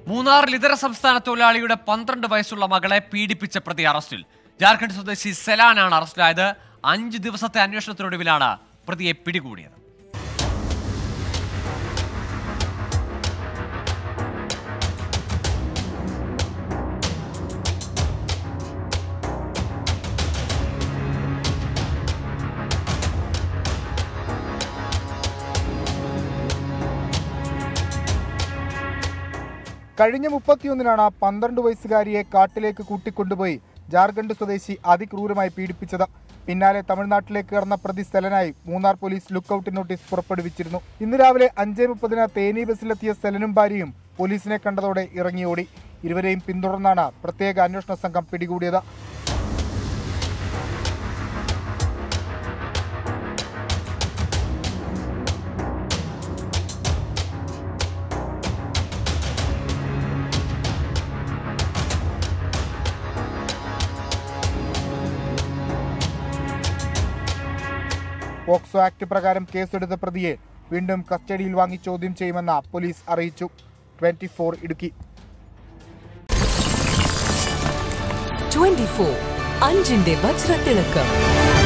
മൂന്നാറിൽ ഇതര സംസ്ഥാന തൊഴിലാളിയുടെ പന്ത്രണ്ട് വയസ്സുള്ള മകളെ പീഡിപ്പിച്ച പ്രതി അറസ്റ്റിൽ ജാർഖണ്ഡ് സ്വദേശി സെലാനാണ് അറസ്റ്റിലായത് അഞ്ച് ദിവസത്തെ അന്വേഷണത്തിനൊടുവിലാണ് പ്രതിയെ പിടികൂടിയത് കഴിഞ്ഞ മുപ്പത്തിയൊന്നിനാണ് പന്ത്രണ്ട് വയസ്സുകാരിയെ കാട്ടിലേക്ക് കൂട്ടിക്കൊണ്ടുപോയി ജാർഖണ്ഡ് സ്വദേശി അതിക്രൂരമായി പീഡിപ്പിച്ചത് പിന്നാലെ തമിഴ്നാട്ടിലേക്ക് കടന്ന പ്രതി സ്ഥലനായി മൂന്നാർ പോലീസ് ലുക്കൌട്ട് നോട്ടീസ് പുറപ്പെടുവിച്ചിരുന്നു ഇന്ന് രാവിലെ അഞ്ചേ മുപ്പതിന് തേനി ബസ്സിലെത്തിയ സ്ഥലനും ഭാര്യയും പോലീസിനെ കണ്ടതോടെ ഇറങ്ങിയോടി ഇരുവരെയും പിന്തുടർന്നാണ് പ്രത്യേക അന്വേഷണ സംഘം പിടികൂടിയത് പോക്സോ ആക്ട് പ്രകാരം കേസെടുത്ത പ്രതിയെ വീണ്ടും കസ്റ്റഡിയിൽ വാങ്ങി ചോദ്യം ചെയ്യുമെന്ന് പോലീസ് അറിയിച്ചു ട്വന്റി ഇടുക്കി 24 അഞ്ചിന്റെ വജ്രത്തിളക്കം